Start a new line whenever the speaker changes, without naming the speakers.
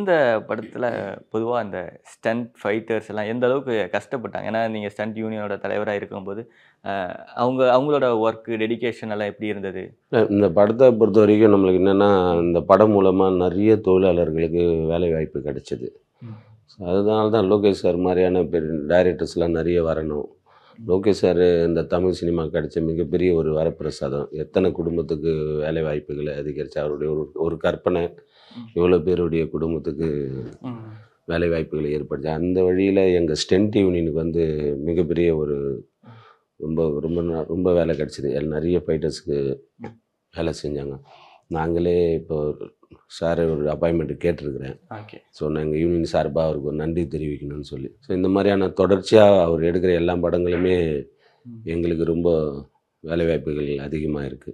இந்த படத்தில் பொதுவாக அந்த ஸ்டண்ட் ஃபைட்டர்ஸ் எல்லாம் எந்த அளவுக்கு கஷ்டப்பட்டாங்க ஏன்னா நீங்கள் ஸ்டண்ட் யூனியனோட தலைவராக இருக்கும்போது அஹ், அவங்க அவங்களோட ஒர்க்கு டெடிகேஷன் எல்லாம் எப்படி இருந்தது
இந்த படத்தை பொறுத்த வரைக்கும் நம்மளுக்கு என்னென்னா இந்த படம் மூலமாக நிறைய தொழிலாளர்களுக்கு வேலை வாய்ப்பு கிடைச்சிது
ம்.
அதனால தான் லோகேஷ் சார் மாதிரியான பெரிய டைரக்டர்ஸ்லாம் நிறைய வரணும் லோகேஷ் சார் இந்த தமிழ் சினிமா கிடைச்ச மிகப்பெரிய ஒரு வரப்பிரசாதம் எத்தனை குடும்பத்துக்கு வேலை வாய்ப்புகளை அதிகரிச்சு அவருடைய ஒரு ஒரு கற்பனை இவ்வளோ பேருடைய குடும்பத்துக்கு வேலை வாய்ப்புகளை ஏற்படுத்தி அந்த வழியில் எங்கள் ஸ்டென்ட் யூனியனுக்கு வந்து மிகப்பெரிய ஒரு ரொம்ப ரொம்ப நா- ரொம்ப வேலை கிடச்சிது நிறைய ஃபைட்டர்ஸ்க்கு வேலை செஞ்சாங்க நாங்களே இப்போ சார் ஒரு அப்பாயின்மெண்ட் கேட்டிருக்கிறேன்
ஓகே
ஸோ நாங்கள் யூனியன் சார்பாக அவருக்கு ஒரு நன்றி தெரிவிக்கணும்னு சொல்லி ஸோ இந்த மாதிரியான தொடர்ச்சியாக அவர் எடுக்கிற எல்லா படங்களுமே எங்களுக்கு ரொம்ப வேலைவாய்ப்புகள் அதிகமாக இருக்குது